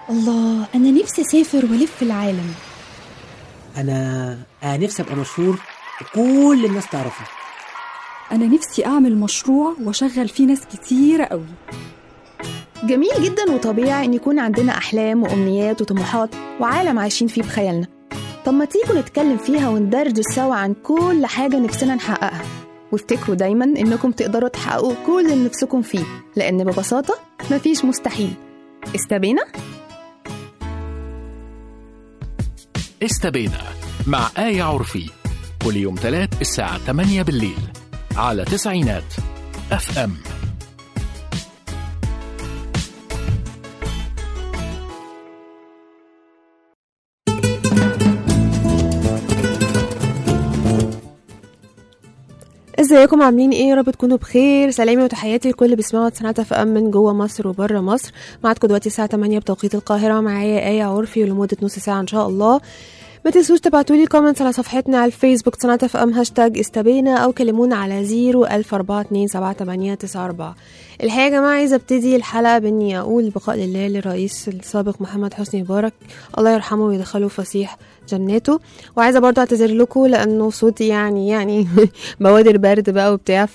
الله أنا نفسي أسافر وألف العالم انا انا نفسي ابقى مشهور وكل الناس تعرفني أنا نفسي أعمل مشروع وأشغل فيه ناس كتيرة قوي جميل جدا وطبيعي إن يكون عندنا أحلام وأمنيات وطموحات وعالم عايشين فيه بخيالنا طب ما تيجوا نتكلم فيها وندردش سوا عن كل حاجة نفسنا نحققها وافتكروا دايما إنكم تقدروا تحققوا كل اللي نفسكم فيه لأن ببساطة مفيش مستحيل استبينا؟ استبينا مع آية عرفي كل يوم تلات الساعة 8 بالليل على تسعينات اف ام ازيكم عاملين ايه يا رب تكونوا بخير سلامي وتحياتي لكل اللي بيسمعوا سنة في ام من جوه مصر وبره مصر معاكم دلوقتي الساعه 8 بتوقيت القاهره معايا ايه عرفي ولمده نص ساعه ان شاء الله ما تنسوش تبعتوا لي كومنتس على صفحتنا على الفيسبوك صناعة اف ام هاشتاج استبينا او كلمونا على زيرو الف اربعة اتنين سبعة تمانية تسعة اربعة الحقيقة يا جماعة عايزة ابتدي الحلقة باني اقول البقاء لله للرئيس السابق محمد حسني مبارك الله يرحمه ويدخله فسيح جناته وعايزة برضو اعتذر لكم لانه صوتي يعني يعني بوادر برد بقى وبتاع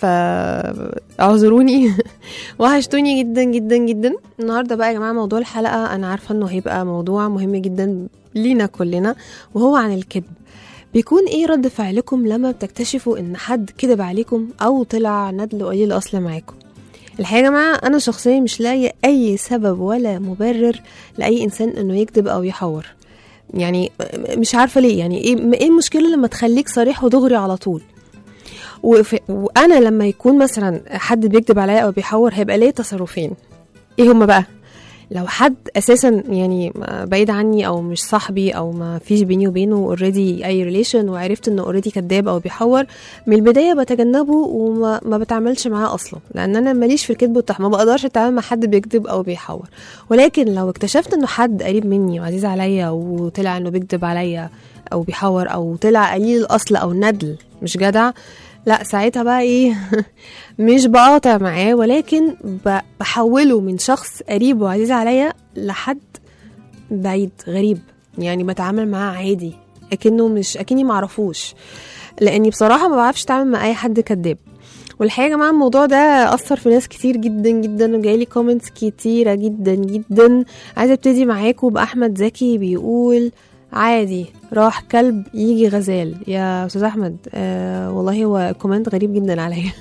فاعذروني وحشتوني جدا جدا جدا النهارده بقى يا جماعة موضوع الحلقة انا عارفة انه هيبقى موضوع مهم جدا لينا كلنا وهو عن الكذب بيكون ايه رد فعلكم لما بتكتشفوا ان حد كذب عليكم او طلع ندل قليل الاصل معاكم الحقيقه يا جماعه انا شخصيا مش لاقيه اي سبب ولا مبرر لاي انسان انه يكذب او يحور يعني مش عارفه ليه يعني ايه ايه المشكله لما تخليك صريح ودغري على طول وف... وانا لما يكون مثلا حد بيكذب عليا او بيحور هيبقى ليه تصرفين ايه هما بقى لو حد اساسا يعني بعيد عني او مش صاحبي او ما فيش بيني وبينه اوريدي اي ريليشن وعرفت انه اوريدي كذاب او بيحور من البدايه بتجنبه وما ما بتعاملش معاه اصلا لان انا ماليش في الكذب والتح ما بقدرش اتعامل مع حد بيكذب او بيحور ولكن لو اكتشفت انه حد قريب مني وعزيز عليا وطلع انه بيكذب عليا او بيحور او طلع قليل الاصل او ندل مش جدع لا ساعتها بقى ايه مش بقاطع معاه ولكن بحوله من شخص قريب وعزيز عليا لحد بعيد غريب يعني بتعامل معاه عادي اكنه مش اكني معرفوش لاني بصراحه ما بعرفش اتعامل مع اي حد كذاب والحقيقه يا جماعه الموضوع ده اثر في ناس كتير جدا جدا وجايلي كومنتس كتيره جدا جدا عايزه ابتدي معاكم باحمد زكي بيقول عادي راح كلب يجي غزال يا استاذ احمد آه والله هو كومنت غريب جدا عليا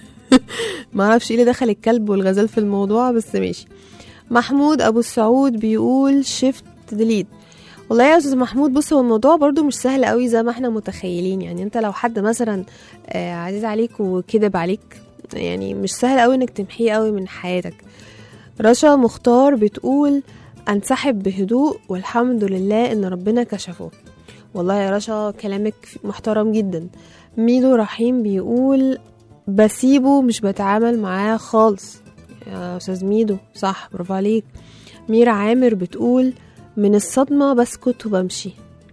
ما اعرفش ايه اللي دخل الكلب والغزال في الموضوع بس ماشي محمود ابو السعود بيقول شيفت ديليت والله يا استاذ محمود بص هو الموضوع برضو مش سهل قوي زي ما احنا متخيلين يعني انت لو حد مثلا آه عزيز عليك وكذب عليك يعني مش سهل قوي انك تمحيه قوي من حياتك رشا مختار بتقول انسحب بهدوء والحمد لله ان ربنا كشفه والله يا رشا كلامك محترم جدا ميدو رحيم بيقول بسيبه مش بتعامل معاه خالص يا استاذ ميدو صح برافو عليك ميرا عامر بتقول من الصدمة بسكت وبمشي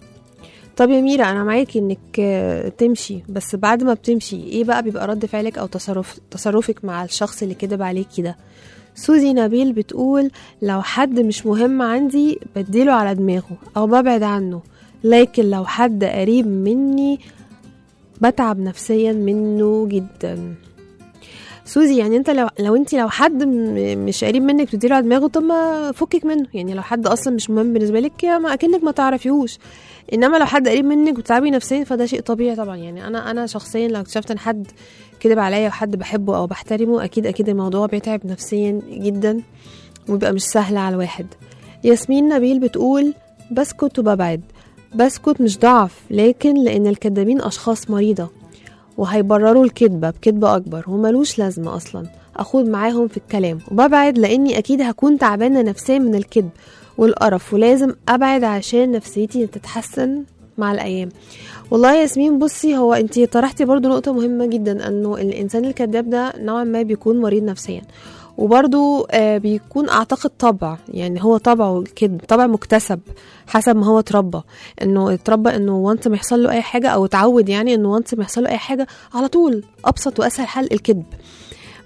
طب يا ميرا انا معاكي انك تمشي بس بعد ما بتمشي ايه بقى بيبقى رد فعلك او تصرف تصرفك مع الشخص اللي كدب عليكي ده سوزي نبيل بتقول لو حد مش مهم عندي بديله على دماغه او ببعد عنه لكن لو حد قريب مني بتعب نفسيا منه جدا سوزي يعني انت لو لو انت لو حد مش قريب منك بتديله على دماغه طب ما فكك منه يعني لو حد اصلا مش مهم بالنسبه لك ما اكنك ما تعرفيهوش انما لو حد قريب منك بتتعبي نفسيا فده شيء طبيعي طبعا يعني انا انا شخصيا لو اكتشفت ان حد كذب عليا وحد بحبه او بحترمه اكيد اكيد الموضوع بيتعب نفسيا جدا وبيبقى مش سهل على الواحد ياسمين نبيل بتقول بسكت وببعد بسكت مش ضعف لكن لان الكدابين اشخاص مريضه وهيبرروا الكذبه بكذبه اكبر وملوش لازمه اصلا اخوض معاهم في الكلام وببعد لاني اكيد هكون تعبانه نفسيا من الكذب والقرف ولازم ابعد عشان نفسيتي تتحسن مع الايام والله يا ياسمين بصي هو انت طرحتي برضو نقطه مهمه جدا انه الانسان الكذاب ده نوعا ما بيكون مريض نفسيا وبرضو آه بيكون اعتقد طبع يعني هو طبعه الكذب طبع مكتسب حسب ما هو اتربى انه اتربى انه وانس ما يحصل له اي حاجه او اتعود يعني انه وانس ما يحصل له اي حاجه على طول ابسط واسهل حل الكذب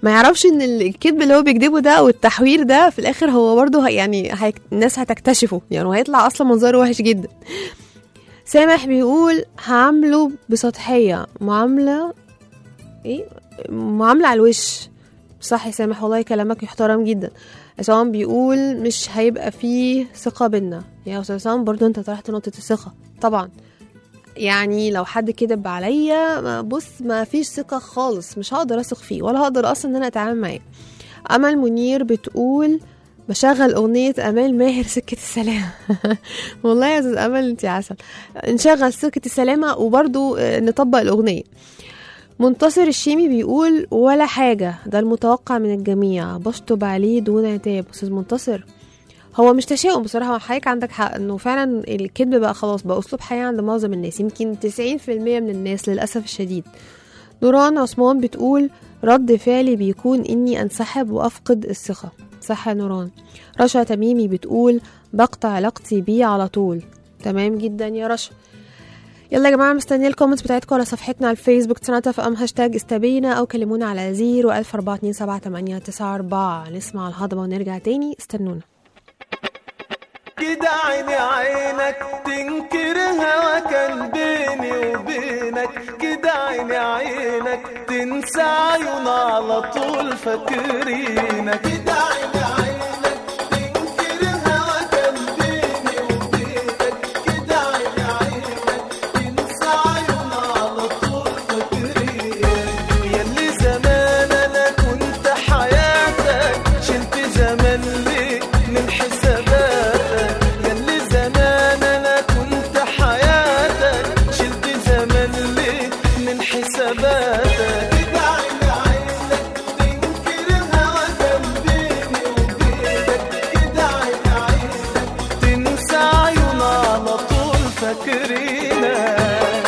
ما يعرفش ان الكذب اللي هو بيكذبه ده او التحوير ده في الاخر هو برضه هي- يعني هي... الناس هتكتشفه يعني وهيطلع اصلا منظره وحش جدا سامح بيقول هعامله بسطحية معاملة ايه معاملة على الوش صح يا سامح والله كلامك يحترم جدا عصام بيقول مش هيبقى فيه ثقة بينا يا أستاذ عصام برضو انت طرحت نقطة الثقة طبعا يعني لو حد كذب عليا ما- بص ما فيش ثقة خالص مش هقدر أثق فيه ولا هقدر أصلا إن أنا أتعامل معاه أمل منير بتقول بشغل أغنية أمال ماهر سكة السلام والله يا أستاذ أمل أنت عسل نشغل سكة السلامة وبرضو آه، نطبق الأغنية منتصر الشيمي بيقول ولا حاجة ده المتوقع من الجميع بشطب عليه دون عتاب أستاذ منتصر هو مش تشاؤم بصراحة حضرتك عندك حق انه فعلا الكذب بقى خلاص بقى اسلوب حياة عند معظم الناس يمكن 90% من الناس للأسف الشديد نوران عثمان بتقول رد فعلي بيكون اني انسحب وافقد الثقة صح يا نوران رشا تميمي بتقول بقطع علاقتي بيه على طول تمام جدا يا رشا يلا يا جماعة مستنية الكومنتس بتاعتكم على صفحتنا على الفيسبوك تسناتا في ام هاشتاج استبينا او كلمونا على زيرو الف اربعة اتنين سبعة تمانية تسعة اربعة نسمع الهضبة ونرجع تاني استنونا كده عيني عينك تنكر هوا كان بيني وبينك كده عيني عينك تنسى عيون على طول فاكرينك كده عيني عينك تنكر هوا كان بيني وبينك كده عيني عينك تنسى عيون على طول فاكرينك ياللي زمان انا كنت حياتك شلت زمان ليك من حساباتك ياللي زمان انا كنت حياتك شلت زمان ليك من حساباتك كده عيني عينك تنكر الهوى كان بيني وبينك كده عيني عينك تنسى عيون على طول فاكرينك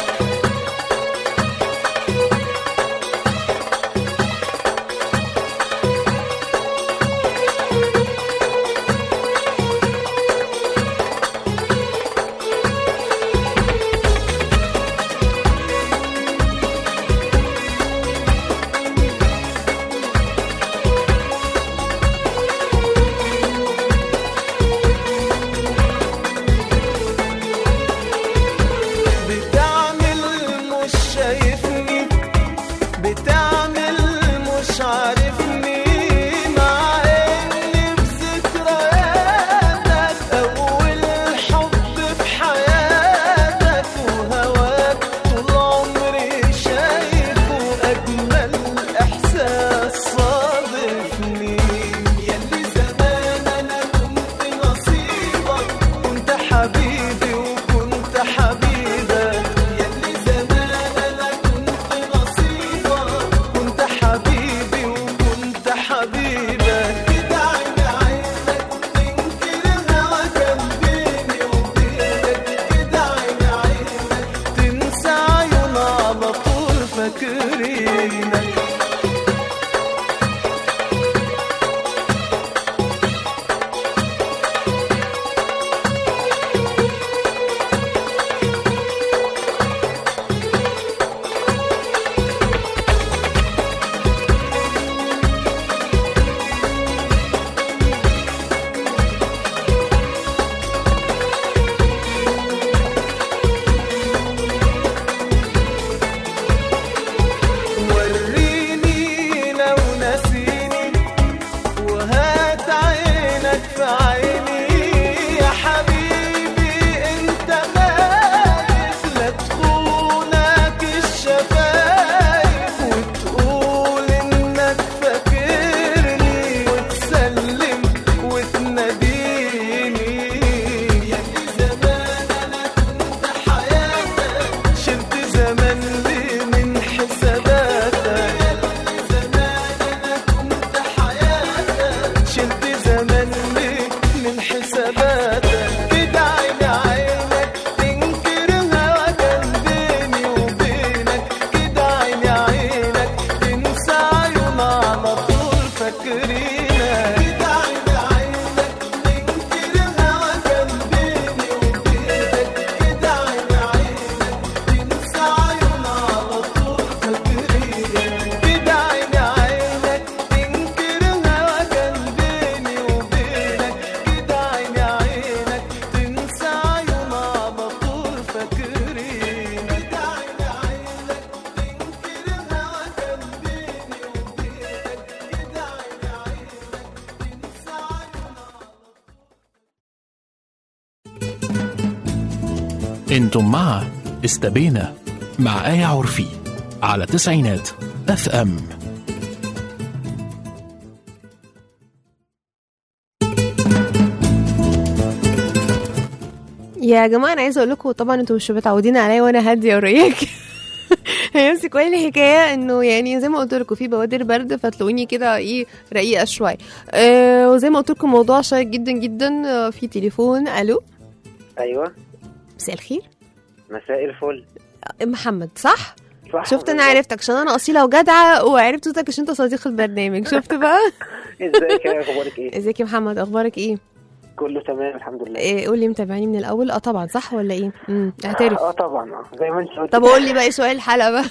بتعمل مش شايفني بتعمل مش عارفني مع اني في ذكرياتك اول حب في حياتك وهواك طول عمري شايفه اجمل احساس صادفني ياللي زمان انا كنت نصيبك كنت حبيبي وكنت حبيبك ياللي زمان انا كنت نصيبك كنت حبيبي وكنت حبيبك كده عيني عينك تنكر الهوى كان بيني وبينك كده عيني عينك تنسى عيون على طول فاكرينك وريني لو نسيني وهات عينك في عيني يا حبيبي انت مالك لا تخونك الشفايف وتقول انك فاكرني وتسلم وتناديني يا اللي زمان انا كنت حياتك شلت زمان لي من حساباتك يا اللي زمان انا كنت حياتك شلت زمان لي انتم مع استبينا مع آية عرفي على تسعينات اف ام يا جماعه انا عايزه اقول لكم طبعا انتوا مش متعودين عليا وانا هاديه ورياك هي نفس كل الحكايه انه يعني زي ما قلت لكم في بوادر برد فتلاقوني كده ايه رقيقه شويه أه وزي ما قلت لكم موضوع شيق جدا جدا آه، في تليفون الو ايوه مساء الخير مساء الفل آه، محمد صح صح شفت انا عرفتك عشان انا اصيله وجدعه وعرفت صوتك عشان انت صديق البرنامج شفت بقى ازيك يا اخبارك ايه ازيك يا محمد اخبارك ايه كله تمام الحمد لله إيه قول لي متابعني من الاول اه طبعا صح ولا ايه امم اعترف اه طبعا اه زي ما انت قلت طب قول لي بقى ايه سؤال الحلقه بقى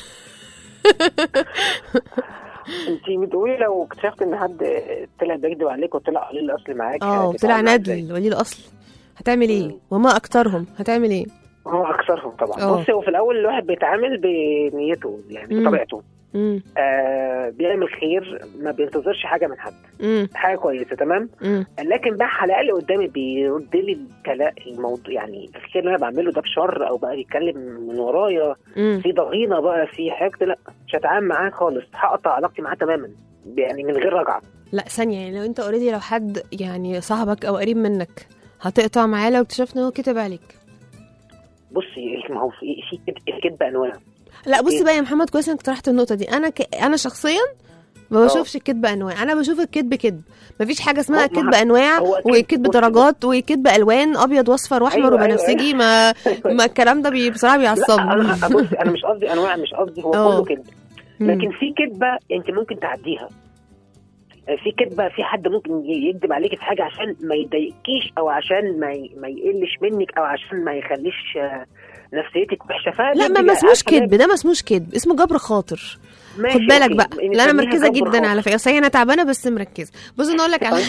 انت بتقولي لو اكتشفت ان حد طلع بيكذب عليك وطلع قليل الاصل معاك اه هتتعامل طلع معاه إزاي؟ ندل ولي الاصل هتعمل ايه مم. وما اكترهم هتعمل ايه هو اكثرهم طبعا اه. بص هو في الاول الواحد بيتعامل بنيته يعني مم. بطبيعته امم آه بيعمل خير ما بينتظرش حاجه من حد امم حاجه كويسه تمام امم لكن بقى حلقه اللي قدامي بيرد لي الكلام الموضوع يعني الخير اللي انا بعمله ده بشر او بقى بيتكلم من ورايا امم في ضغينه بقى في حاجه لا مش هتعامل معاه خالص هقطع علاقتي معاه تماما يعني من غير رجعه لا ثانيه يعني لو انت اوريدي لو حد يعني صاحبك او قريب منك هتقطع معاه لو اكتشفت ان هو كتب عليك بصي ما هو في في كد- الكذب انواع لا بص إيه؟ بقى يا محمد كويس انك طرحت النقطه دي انا ك... انا شخصيا ما اه. بشوفش الكذب انواع انا بشوف الكذب كذب مفيش حاجه اسمها هو- ما- كذب انواع هو أكيد. وكذب بص- درجات وكذب الوان ابيض واصفر واحمر أيوة، أيوة، وبنفسجي ما ما الكلام ده بي... بصراحه لا بيعصبني انا بصي انا مش قصدي انواع مش قصدي هو اه. كله كذب لكن في كذبه انت ممكن تعديها في كذبه في حد ممكن يكذب عليك في حاجه عشان ما يضايقكيش او عشان ما ي- ما يقلش منك او عشان ما يخليش آه، نفسيتك وحشه فده لا ما بيبقى ما اسموش عارفة كذب ده ما اسموش كذب اسمه جبر خاطر ماشي، خد بالك أوكي. بقى لا انا نسميها مركزه جبر جدا خاطر. على فكره صحيح انا تعبانه بس مركزه بص انا اقول لك على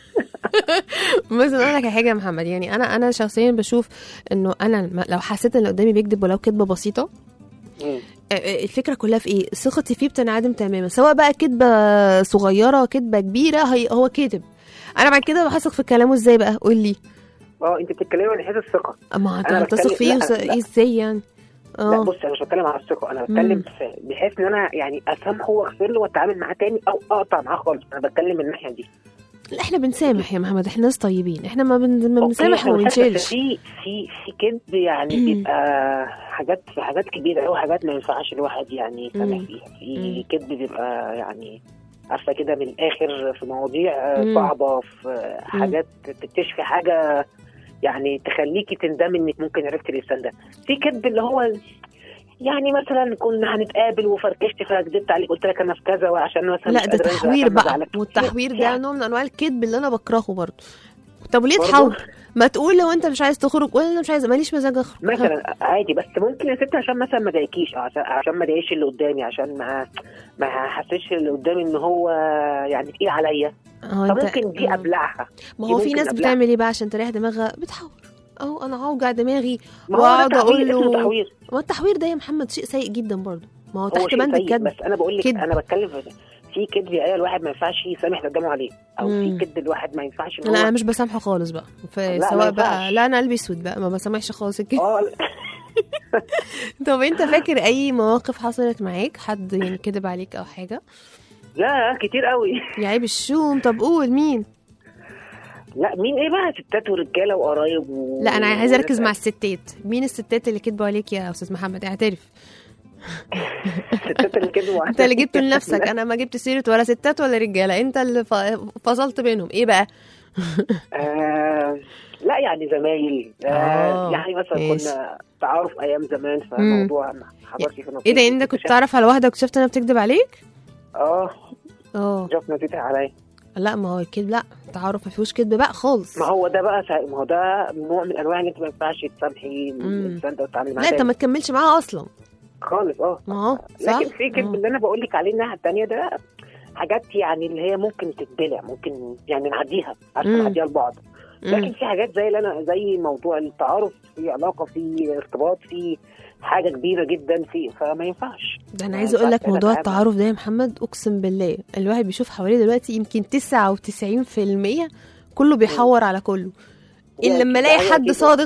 بص انا اقول لك على حاجه يا محمد يعني انا انا شخصيا بشوف انه انا ما- لو حسيت ان اللي قدامي بيكذب ولو كذبه بسيطه مم. آه، آه، الفكره كلها في ايه ثقتي فيه بتنعدم تماما سواء بقى كذبه صغيره كذبه كبيره هي هو كذب انا بعد كده بحثق في كلامه ازاي بقى قول لي اه انت بتتكلمي من حيث الثقه ما انت أنا هتثق بتكلم- فيه لا، وس- لا. إيه ازاي يعني لا اه بص انا مش بتكلم على الثقه انا بتكلم في بحيث ان انا يعني اسامحه واغفر له واتعامل معاه تاني او اقطع معاه خالص انا بتكلم من الناحيه دي لا احنا بنسامح يا محمد احنا ناس طيبين احنا ما, بن... ما أوكي، بنسامح إحنا وما بنسامح، بس بنشيلش في في في كذب يعني بيبقى حاجات في حاجات كبيره قوي حاجات ما ينفعش الواحد يعني يسامح مم. فيها مم. في كذب بيبقى يعني عارفه كده من الاخر في مواضيع آه، مم. صعبه في آه، حاجات تكتشفي حاجه يعني تخليكي تندمي انك ممكن عرفتي الانسان ده في كذب اللي هو يعني مثلا كنا هنتقابل وفركشت فكدبت عليك قلت لك انا في كذا وعشان مثلا لا مش ده قادرة أنزل تحوير عشان بقى بزعلك. والتحوير ده يعني نوع من انواع الكذب اللي انا بكرهه برضه طب وليه برضه؟ تحور ما تقول لو انت مش عايز تخرج قول انا مش عايز ماليش مزاج اخرج مثلا عادي بس ممكن يا ست عشان مثلا ما ضايقكيش أو عشان عشان ما ضايقش اللي قدامي عشان ما ما حسيتش اللي قدامي ان هو يعني تقيل عليا اه انت فممكن دي آه. ابلعها ما دي هو في ممكن ناس أبلعها. بتعمل ايه بقى عشان تريح دماغها بتحور اهو انا هوجع دماغي ما هو واقعد ده اقول تحوير اسمه له تحوير ما التحوير ده يا محمد شيء سيء جدا برضه ما هو هو تحت شيء بند سيء الكذب بس انا بقول لك كذب. انا بتكلم في في كذب يا ايه الواحد ما ينفعش يسامح اللي قدامه عليه او مم. في كذب الواحد ما ينفعش إن لا انا هو مش بسامحه خالص بقى ف- لا، ما سواء بقى ينفعش. لا انا قلبي اسود بقى ما بسامحش خالص الكذب اه طب انت فاكر اي مواقف حصلت معاك حد يعني كذب عليك او حاجه لا كتير قوي يا عيب الشوم طب قول مين لا مين ايه بقى ستات ورجاله وقرايب و... لا انا عايزه اركز مع الستات مين الستات اللي كذبوا عليك يا استاذ محمد اعترف الستات اللي كده انت اللي جبته لنفسك انا ما جبت سيره ولا ستات ولا رجاله انت اللي ف- فصلت بينهم ايه بقى آه لا يعني زمايل آه آه، يعني مثلا ماشي. كنا تعارف ايام زمان فموضوع ما حضرتش في ايه ده انت كنت تعرف على واحده واكتشفت انها بتكذب عليك اه اه شوف نتيجة عليا لا ما هو الكذب لا التعارف ما فيهوش كذب بقى خالص ما هو ده بقى سا... ما هو ده نوع من انواع اللي انت ما ينفعش تسامحي الانسان ده وتتعاملي معاه لا انت تاني. ما تكملش معاها اصلا خالص اه ما هو صح لكن في كذب آه. اللي انا بقول لك عليه الناحيه الثانيه ده حاجات يعني اللي هي ممكن تتبلع ممكن يعني نعديها عارفه مم. نعديها لبعض لكن في حاجات زي اللي انا زي موضوع التعارف في علاقه في ارتباط في حاجه كبيره جدا في فما ينفعش ده انا ما عايزه اقول ينفعش لك موضوع أتعامل. التعارف ده يا محمد اقسم بالله الواحد بيشوف حواليه دلوقتي يمكن 99% كله بيحور على كله الا يعني لما الاقي أيوة حد كده. صادق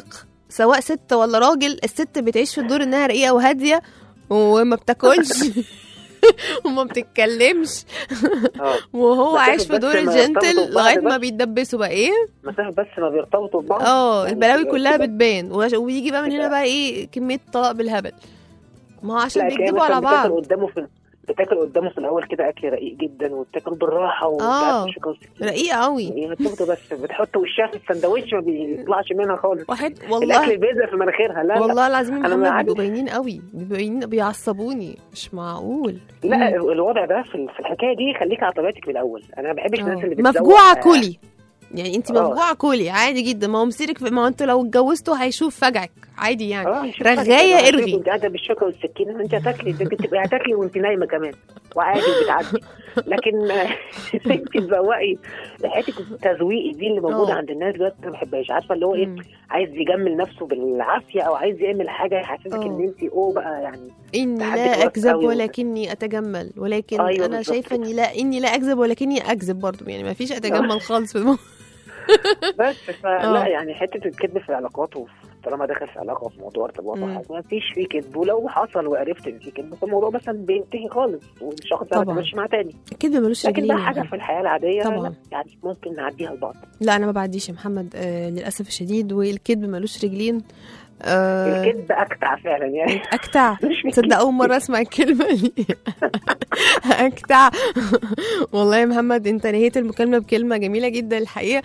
سواء ست ولا راجل الست بتعيش في الدور انها رقيقه وهاديه وما بتاكلش وما بتتكلمش اه وهو مسافة عايش في بس دور ما الجنتل يرتبطوا ببعض لغايه ما بس. بيتدبسوا بقى ايه مسافه بس ما بيرتبطوا ببعض اه يعني البلاوي كده- كلها كده. بتبان وش- ويجي بقى من هنا بقى ايه كميه طلاق بالهبل ما هو عشان لا تلاقي بيكذبوا مثلا على بعض بتاكل قدامه في بتاكل قدامه في الاول كده اكل رقيق جدا وبتاكل بالراحه آه. وبتاكل شوكة وسكينة. رقيقه قوي هي بتاخده بس بتحط وشها في السندوتش ما بيطلعش منها خالص واحد الاكل والله بينزل في مناخيرها لا لا والله العظيم يا أنا محمد عادي. بيبقوا باينين قوي بيبقوا باينين بيعصبوني مش معقول لا الوضع ده في في الحكايه دي خليك على طبيعتك من الاول انا ما بحبش الناس اللي بتزوق مفجوعه آه، كلي يعني انت آه. مفجوعه كلي عادي جدا ما هو مسيرك في... ما هو انتوا لو اتجوزتوا هيشوف فجعك عادي يعني اه شوف رغاية حاجة. ارغي. انت قاعده بالشوكه والسكينه انت هتاكلي انت بتبقي هتاكلي وانت نايمه كمان وعادي بتعدي لكن آه، انت تزوقي حته التزويق دي اللي موجوده اه. عند الناس دلوقتي ما بحبهاش عارفه اللي هو ايه مم. عايز يجمل نفسه بالعافيه او عايز يعمل حاجه يحسسك اه. ان انت او بقى يعني اني تحدي لا كويس اكذب قوي. ولكني اتجمل ولكن أيوة انا بالظبط شايفه كده. اني لا اني لا اكذب ولكني اكذب برضو يعني ما فيش اتجمل خالص في الموضوع بس اه. فلا يعني حته الكذب في العلاقات وفي طالما داخل في علاقه في موضوع ارتباط او مم. حاجه ما فيش فيه كذب ولو حصل وعرفت ان في كذب فالموضوع مثلا بينتهي خالص والشخص ده ما طبعا. يتعاملش معاه تاني الكذب ملوش لكن رجلين بقى يا حاجه محمد. في الحياه العاديه طبعا. لا يعني ممكن نعديها لبعض لا انا ما بعديش يا محمد آه للاسف الشديد والكذب ملوش رجلين آه الكذب اكتع فعلا يعني اكتع مش في تصدق اول مره اسمع الكلمه دي اكتع والله يا محمد انت نهيت المكالمه بكلمه جميله جدا الحقيقه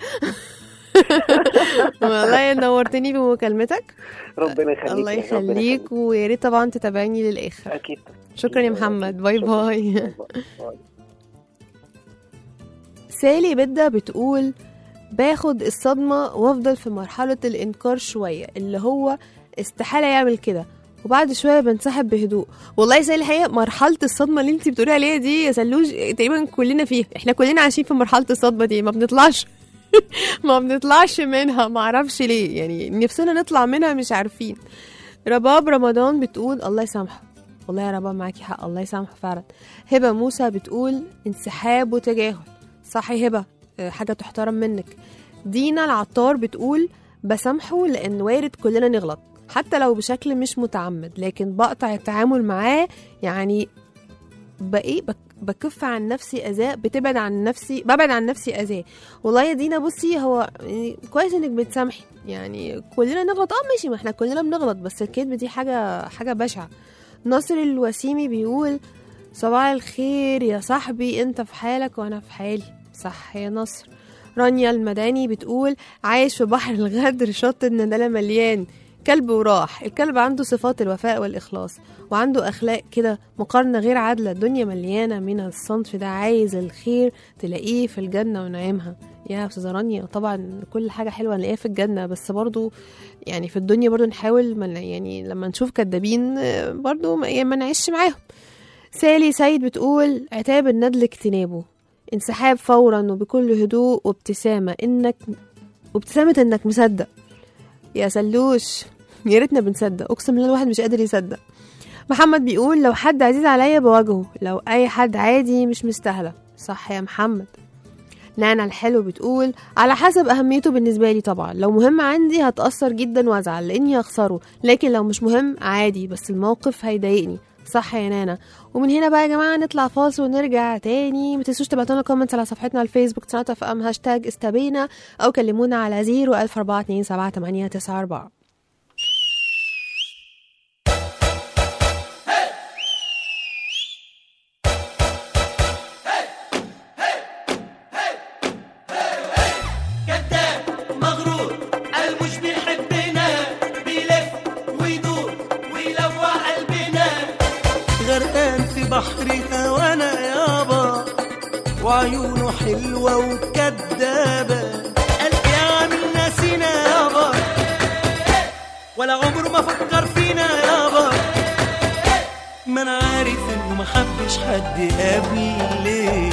والله نورتني بمكالمتك ربنا يخليك الله يعني، ربنا يخليك ويا ريت طبعا تتابعني للاخر اكيد شكرا يا محمد باي شكراً. باي باي. سالي بدة بتقول باخد الصدمة وافضل في مرحلة الانكار شوية اللي هو استحالة يعمل كده وبعد شوية بنسحب بهدوء والله يا سالي الحقيقة مرحلة الصدمة اللي انت بتقولي عليها دي يا سلوش تقريبا كلنا فيها احنا كلنا عايشين في مرحلة الصدمة دي ما بنطلعش ما بنطلعش منها ما اعرفش ليه يعني نفسنا نطلع منها مش عارفين رباب رمضان بتقول الله يسامحه والله يا رباب معاكي حق الله يسامحه فعلا هبة موسى بتقول انسحاب وتجاهل صح يا هبة آه، حاجة تحترم منك دينا العطار بتقول بسامحه لأن وارد كلنا نغلط حتى لو بشكل مش متعمد لكن بقطع التعامل معاه يعني بقى بك بكف عن نفسي اذاه بتبعد عن نفسي ببعد عن نفسي اذاه والله يا دينا بصي هو يعني كويس انك بتسامحي يعني كلنا نغلط اه ماشي ما احنا كلنا بنغلط بس الكذب دي حاجه حاجه بشعه ناصر الوسيمي بيقول صباح الخير يا صاحبي انت في حالك وانا في حالي صح يا نصر رانيا المداني بتقول عايش في بحر الغدر شط الندالة مليان كلب وراح الكلب عنده صفات الوفاء والإخلاص وعنده أخلاق كده مقارنة غير عادلة الدنيا مليانة من الصنف ده عايز الخير تلاقيه في الجنة ونعيمها يا أستاذة رانيا طبعا كل حاجة حلوة نلاقيها في الجنة بس برضو يعني في الدنيا برضو نحاول من يعني لما نشوف كدابين آه، برضو ما, يعني ما نعيش معاهم سالي سيد بتقول عتاب الندل اجتنابه انسحاب فورا وبكل هدوء وابتسامة انك وابتسامة انك مصدق يا سلوش يا ريتنا بنصدق اقسم بالله الواحد مش قادر يصدق محمد بيقول لو حد عزيز عليا بواجهه لو اي حد عادي مش مستاهله صح يا محمد نانا الحلو بتقول على حسب أهميته بالنسبة لي طبعا لو مهم عندي هتأثر جدا وأزعل لأني هخسره لكن لو مش مهم عادي بس الموقف هيضايقني صح يا نانا ومن هنا بقى يا جماعة نطلع فاصل ونرجع تاني ما تنسوش تبعتوا لنا كومنتس على صفحتنا على الفيسبوك سنة اف ام هاشتاج استبينا أو كلمونا على زيرو ألف أربعة اتنين سبعة تمانية تسعة أربعة كذاب مغرور قال مش بيحبنا بيلف ويدور ويلوع قلبنا غرقان في بحر هوانا يابا وعيونه حلوة وكدابة قال يعمل ناسينا يابا ولا عمره ما فكر فينا يابا ما انا عارف انه محبش حد قبلي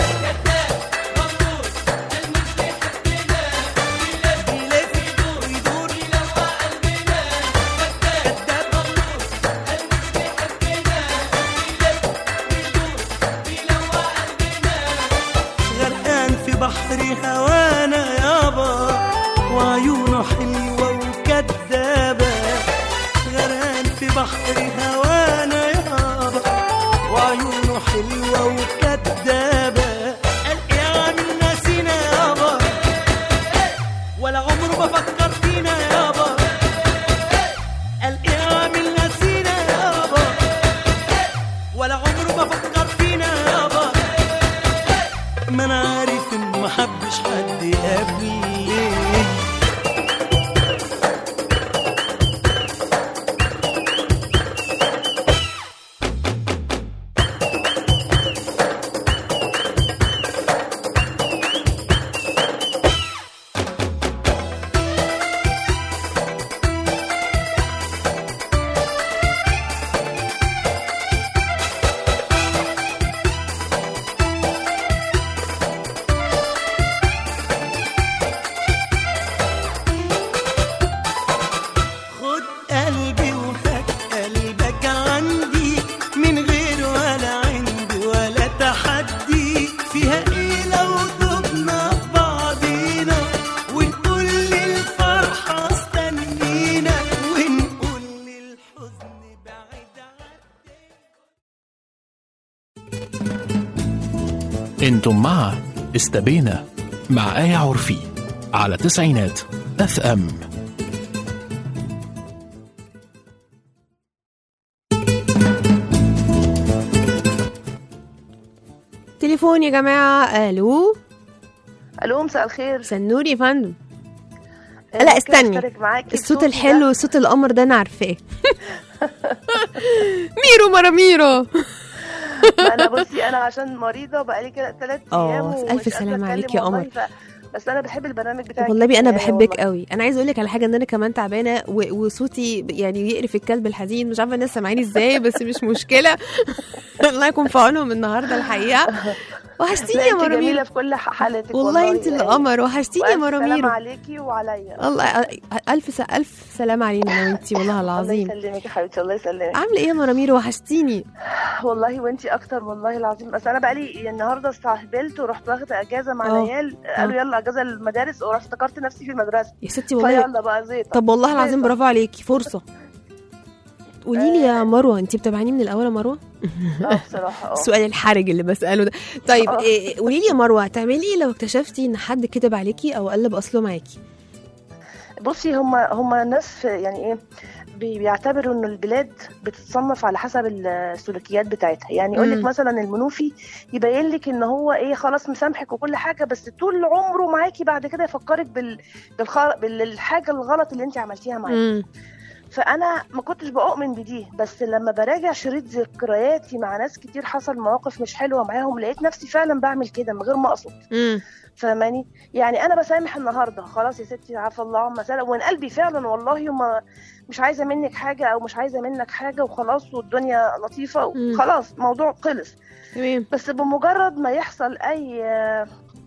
غرقان في بحر هوانا يابا وعيونه حلوة وكدابة انتم مع استبينا مع آية عرفي على تسعينات اف ام تليفون يا جماعة الو الو مساء الخير سنوري يا فندم آه، لا، ممكن استني. أشترك معاكي الصوت بصوتي الحلو ده؟ صوت القمر ده انا عارفاه ميرو مرا ميرو ما انا بصي انا عشان مريضه بقالي كده ثلاث آه، ايام ألف ومش قادرة سلامة أتكلم عليك يا والله، قمر. ف... بس انا بحب البرنامج بتاعك والله انا جداً بحبك والله. قوي انا عايزه اقول لك على حاجه ان انا كمان تعبانه و- وصوتي ب- يعني يقرف الكلب الحزين مش عارفه الناس سامعيني ازاي بس مش مشكله الله يكون في عونهم النهارده الحقيقه وحشتيني لا يا انت جميله مرامير في كل ح- حالاتك والله انت اللي يعني. قمر وحشتيني يا وألف سلامة مرامير عليكي وعليا الله الف س... الف سلام علينا انا وانتي والله العظيم الله يسلمك يا حبيبتي الله يسلمك عامله ايه يا مرامير وحشتيني والله وانتي اكتر والله العظيم بس انا بقالي النهارده استهبلت ورحت واخده اجازه مع اه. العيال قالوا يلا اجازه المدارس ورحت افتكرت نفسي في المدرسه يا ستي والله فيلا بقى زيطه طب والله العظيم زيطة. برافو عليكي فرصه قولي لي يا مروه انتي بتابعيني من الاول يا مروه اه بصراحه اه السؤال الحرج اللي بساله ده طيب اه. إيه قولي لي يا مروه هتعملي ايه لو اكتشفتي ان حد كتب عليكي او قلب اصله معاكي بصي هما هما ناس يعني ايه بي- بيعتبروا ان البلاد بتتصنف على حسب السلوكيات بتاعتها يعني يقول لك مم. مثلا المنوفي يبين لك ان هو ايه خلاص مسامحك وكل حاجه بس طول عمره معاكي بعد كده يفكرك بال... بالخ... بالحاجه الغلط اللي انت عملتيها معاه امم فانا ما كنتش بؤمن بدي بس لما براجع شريط ذكرياتي مع ناس كتير حصل مواقف مش حلوه معاهم لقيت نفسي فعلا بعمل كده من غير ما اقصد امم فاهماني يعني انا بسامح النهارده خلاص يا ستي عفى الله عما سلم ومن قلبي فعلا والله ما مش عايزه منك حاجه او مش عايزه منك حاجه وخلاص والدنيا لطيفه مم. وخلاص موضوع خلص تمام بس بمجرد ما يحصل اي آه،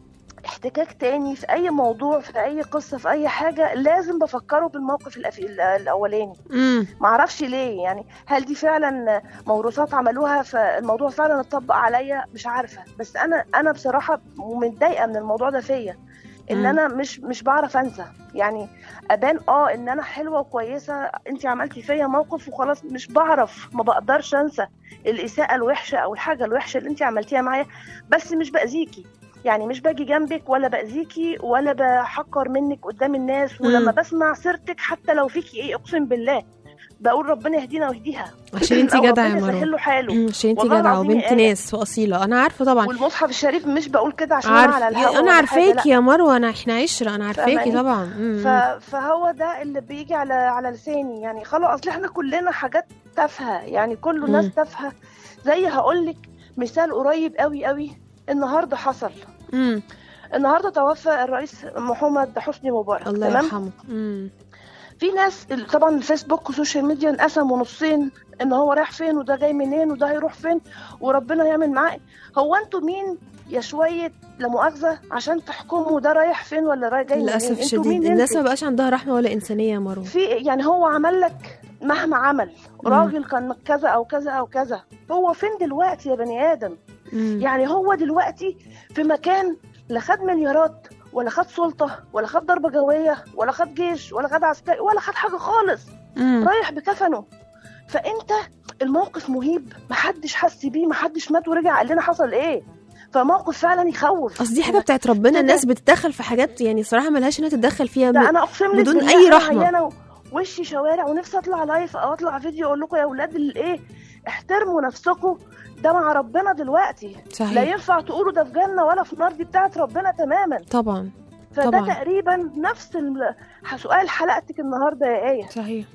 احتكاك تاني في اي موضوع في اي قصه في اي حاجه لازم بفكره بالموقف الأف- ال- الاولاني امم معرفش ليه يعني هل دي فعلا موروثات عملوها فالموضوع فعلا اتطبق عليا مش عارفه بس انا انا بصراحه متضايقه من الموضوع ده فيا ان مم. انا مش مش بعرف انسى يعني ابان اه ان انا حلوه وكويسه انت عملتي فيا موقف وخلاص مش بعرف ما بقدرش انسى الاساءه الوحشه او الحاجه الوحشه اللي انت عملتيها معايا بس مش باذيكي يعني مش باجي جنبك ولا باذيكي ولا بحقر منك قدام الناس ولما مم. بسمع سيرتك حتى لو فيكي ايه اقسم بالله بقول ربنا يهدينا ويهديها عشان انت أو جدعه يا ربنا مروه يسهل له حاله عشان انت والله جدعه العظيم وبنت يا آية. ناس واصيله انا عارفه طبعا والمصحف الشريف مش بقول كده عشان انا عارف على الهوا انا ولا حاجة، عارفاكي لا. يا مروه انا احنا عشره انا عارفاكي فاهماني؟ طبعا مم. ف... فهو ده اللي بيجي على على لساني يعني خلاص اصل احنا كلنا حاجات تافهه يعني كله مم. ناس تافهه زي هقول لك مثال قريب قوي قوي النهارده حصل مم. النهارده توفى الرئيس محمد حسني مبارك الله تمام يرحمه مم. في ناس طبعا الفيسبوك والسوشيال ميديا انقسموا نصين ان هو رايح فين وده جاي منين وده هيروح فين وربنا يعمل معاه إيه. هو انتوا مين يا شويه لا مؤاخذه عشان تحكموا ده رايح فين ولا رايح جاي منين للاسف انتوا شديد مين الناس انتوا؟ ما بقاش عندها رحمه ولا انسانيه يا مروه في يعني هو عمل لك مهما عمل مم. راجل كان كذا او كذا او كذا هو فين دلوقتي يا بني ادم مم. يعني هو دلوقتي في مكان لا خد مليارات ولا خد سلطه ولا خد ضربه جويه ولا خد جيش ولا خد عسكري ولا خد حاجه خالص مم. رايح بكفنه فانت الموقف مهيب محدش حس بيه محدش مات ورجع قال لنا حصل ايه فموقف فعلا يخوف اصل دي حاجه بتاعت ربنا كده. الناس بتتدخل في حاجات يعني صراحه ملهاش انها تتدخل فيها ده م- انا اقسم لك بدون بالله أي أنا رحمة. عيانة وشي شوارع ونفسي اطلع لايف او اطلع فيديو اقول لكم يا اولاد الايه احترموا نفسكم ده مع ربنا دلوقتي لا صحيح ينفع تقولوا ده في جنه ولا في نار دي بتاعت ربنا تماما طبعا فده طبعاً. تقريبا نفس ال- سؤال حلقتك النهارده يا ايه صحيح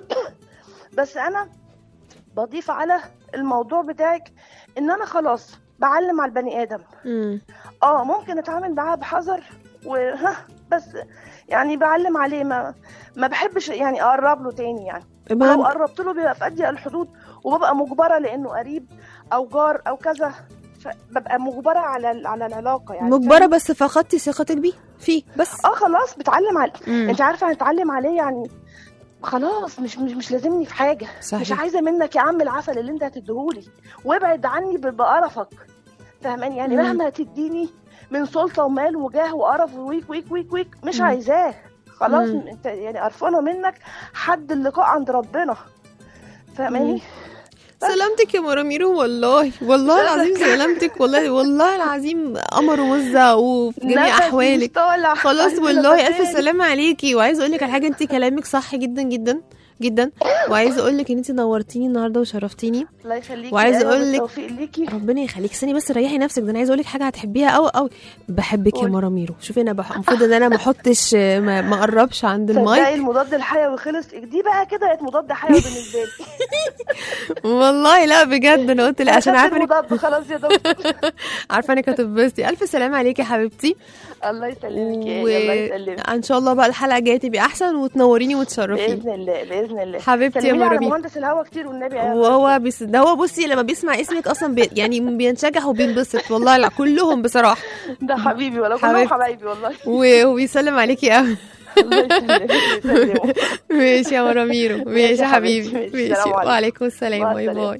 بس انا بضيف على الموضوع بتاعك ان انا خلاص بعلم على البني ادم مم. اه ممكن اتعامل معاه بحذر وها بس يعني بعلم عليه ما ما بحبش يعني اقرب له تاني يعني لو ما- قربت له بيبقى في اضيق الحدود وببقى مجبره لانه قريب او جار او كذا ببقى مجبره على ال- على العلاقه يعني مجبره بس فقدتي ثقتك بيه فيه بس اه خلاص بتعلم عليه مم. انت عارفه هنتعلم عليه يعني خلاص مش مش مش لازمني في حاجه صحيح. مش عايزه منك يا عم العسل اللي انت هتديهولي وابعد عني ب- بقرفك فاهماني يعني مم. مهما هتديني من سلطه ومال وجاه وقرف ويك ويك ويك ويك مش مم. عايزاه خلاص مم. انت يعني قرفانه منك حد اللقاء عند ربنا مم. فاهماني سلامتك يا مراميرو والله والله العظيم سلامتك والله والله العظيم قمر ومزة وفي جميع نفسي مش احوالك طالع. خلاص عايزة والله الف نفسين. سلامة عليكي وعايزه اقول لك على حاجه انت كلامك صح جدا جدا جدا وعايزه اقول لك ان انت نورتيني النهارده وشرفتيني الله يخليكي وعايزة يا رب أقول لك- التوفيق ليكي ربنا يخليك استني بس ريحي نفسك ده انا عايزه اقول لك حاجه هتحبيها قوي قوي بحبك يا قولي. مراميرو شوفي انا بح- المفروض ان انا ما احطش ما ما اقربش عند تصدقي المايك المضاد الحيوي خلص دي بقى كده بقت مضاد حيوي بالنسبه لي والله لا بجد انا قلت لا عشان أخدت عارفه انك المضاد خلاص يا دكتور عارفه انك هتتبسطي الف سلامه عليكي يا حبيبتي الله يسلمك يا الله يسلمك وان شاء الله بقى الحلقه الجايه تبقى احسن وتنوريني وتشرفيني باذن الله باذن الله حبيبتي يا سلمي لي على مرامي. مهندس الهوا كتير والنبي يا وهو بيس... ده هو بصي لما بيسمع اسمك اصلا بي... يعني بينشجع وبينبسط والله لا كلهم بصراحه ده حبيبي ولا كلهم حبيبتي. حبايبي والله و- وبيسلم عليكي قوي الله يسلمك يسلمك. ماشي يا مراميرو ماشي يا حبيبي حبيبتي، ماشي. ماشي السلام عليكم. وعليكم السلام مع باي السلامة. باي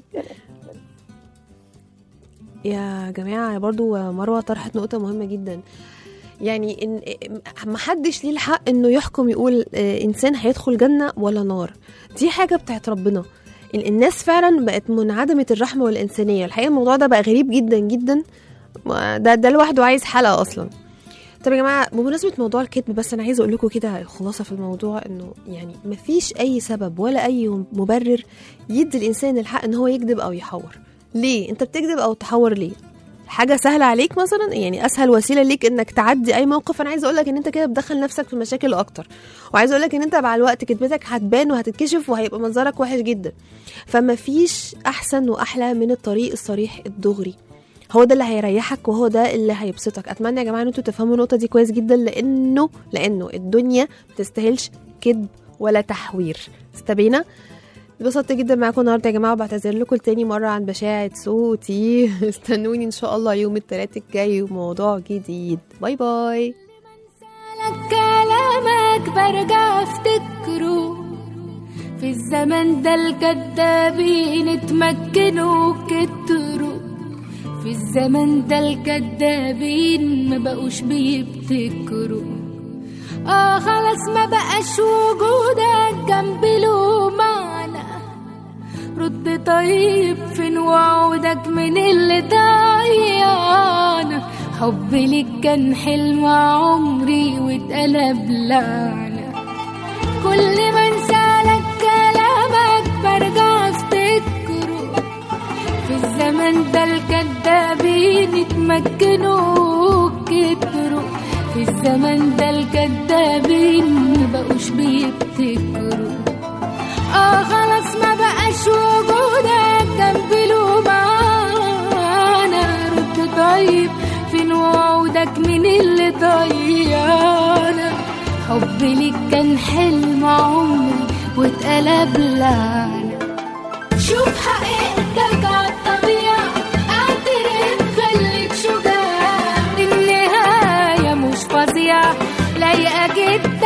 يا جماعة برضو مروة طرحت نقطة مهمة جدا يعني إن محدش ليه الحق انه يحكم يقول آه، انسان هيدخل جنة ولا نار دي حاجة بتاعت ربنا ال- الناس فعلا بقت منعدمة الرحمة والإنسانية الحقيقة الموضوع ده بقى غريب جدا جدا ده ده لوحده عايز حلقة أصلا طب يا جماعة بمناسبة موضوع الكذب بس أنا عايزة أقول لكم كده خلاصة في الموضوع إنه يعني مفيش أي سبب ولا أي مبرر يدي الإنسان الحق إن هو يكذب أو يحور ليه؟ أنت بتكذب أو تحور ليه؟ حاجة سهلة عليك مثلا يعني أسهل وسيلة ليك إنك تعدي أي موقف أنا عايزة أقول لك إن أنت كده بتدخل نفسك في مشاكل أكتر وعايزة أقول لك إن أنت مع الوقت كذبتك هتبان وهتتكشف وهيبقى منظرك وحش جدا فمفيش أحسن وأحلى من الطريق الصريح الدغري هو ده اللي هيريحك وهو ده اللي هيبسطك اتمنى يا جماعه ان انتوا تفهموا النقطه دي كويس جدا لانه لانه الدنيا ما تستاهلش كذب ولا تحوير استبينا اتبسطت جدا معاكم النهارده يا جماعه وبعتذر لكم تاني مره عن بشاعه صوتي استنوني ان شاء الله يوم الثلاث الجاي وموضوع جديد باي باي لك كلامك برجع افتكره في الزمن ده الكدابين اتمكنوا كتروا في الزمن ده الكدابين ما بقوش بيبتكروا اه خلاص ما بقاش وجودك جنبي له معنى رد طيب فين وعودك من اللي ضيعنا حبي ليك كان حلم عمري واتقلب لعنة كل ما انسالك كلامك برجع افتكره في الزمن ده الكدابين اتمكنوا كتروا في الزمن ده الكدابين مبقوش بيبتكروا اه خلاص ما بقاش وجودك جنبي له معانا رد طيب فين وعودك من اللي ضيعنا حبي ليك كان حلم عمري واتقلب لعنة شوف حقيقتك عالطبيعة اعترف خليك شجاع النهاية مش فظيعة لايقة جدا